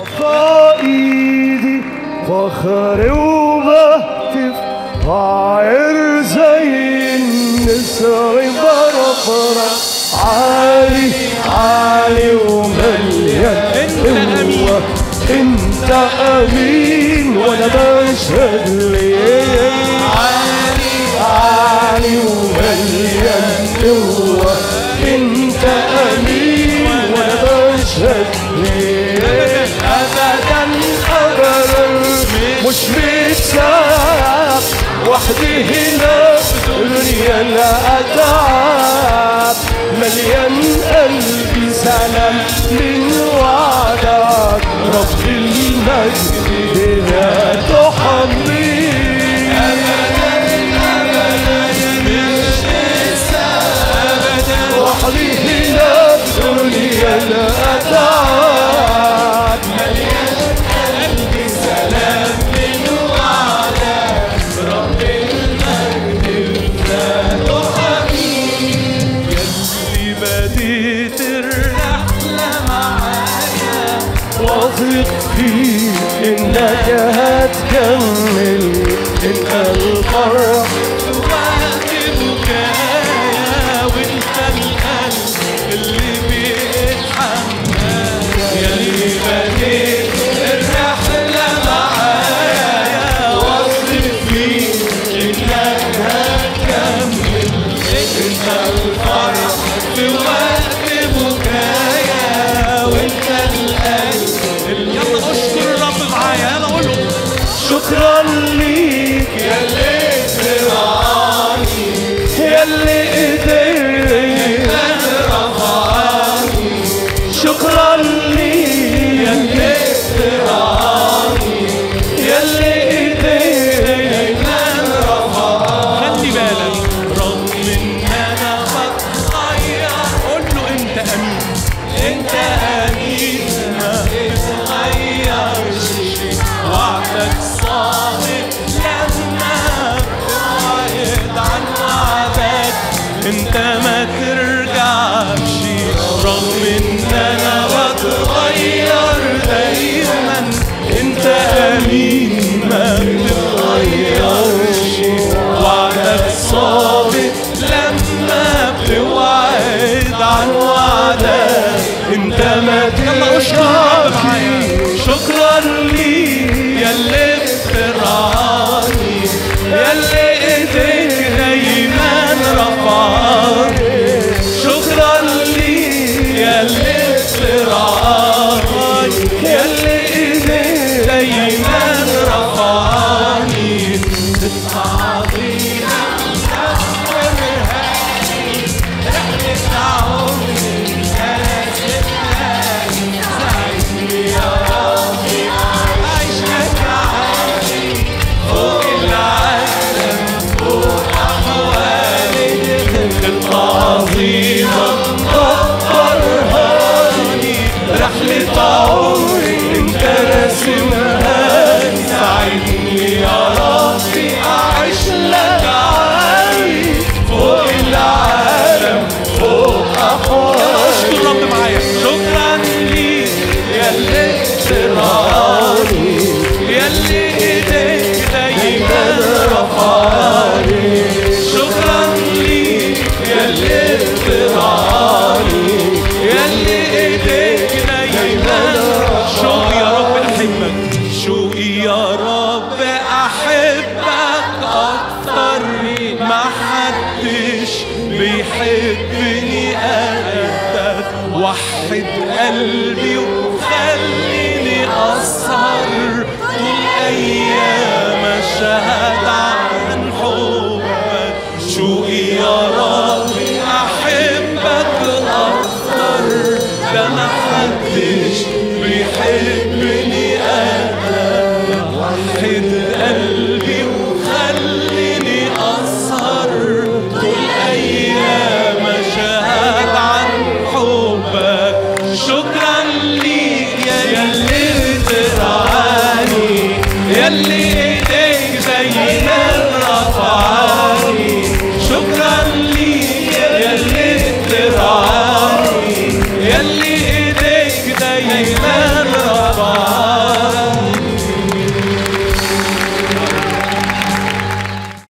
رفع ايدي فخر وبهتف طاير زي النسر برفرف عالي عالي ومليان قوة انت امين وانا بشهد ليك عالي عالي ومليان قوة انت امين وانا بشهد ليك ابدا ابدا مش متساب وحدي هنا دنيا لا اتعب مليان قلبي سلام من وعدك رب المجد لا تحمل وحدي هنا دنيا لا اتعب اللي بديت الرحلة معايا واثق فيك انك هتكمل انت الفرح وقت بكايا وانت القلب اللي بيتحمل يا اللي بديت الرحلة معايا واثق فيك انك هتكمل انت الفرح في وقت بكايا وانت القلب اللي يلا اشكر الرب معايا يلا قول له شكرا ليك يا اللي ترعاني يا اللي ايديك رفعني شكرا ليك يا اللي ترعاني يا اللي ايديك خلي بالك رغم ان انا بتغير قول له انت امين انت امين ما بتغيرش وعدك صادق لما بتبعد عن وعدك انت ما ترجعش رغم ان انا بتغير دايما انت امين ما بتغيرش وعدك صادق لما بتوعد عن وعدك انت ما ترجعش شكرا لي يا اللي بترعاني يا اللي ايديك دايما رفعاني شكرا لي يا اللي بترعاني يا اللي ايديك دايما رفعاني عظيمة عظيمة كبرهاني رحلة عمري انت راسمها ساعدني يا ربي اعيش لك عالي فوق العالم فوق احوالي اشكر رب معايا شكرا ليك يا اللي تراني يا اللي ايديك دايما رفعاني شكرا ليك يا اللي تراني يا اللي ايديك دايما شوقي يا رب احبك شوقي يا رب احبك اكتر ما حدش بيحبني قدك وحد قلبي وخليني اسهر طول ايام اشهد عن حبك شوقي يا رب احبك اكتر ده ما حدش بيحبني قدك وحد قلبي وخليني اسهر طول ايام اشهد عن حبك شكرا ليك يا اللي ترعاني يا اللي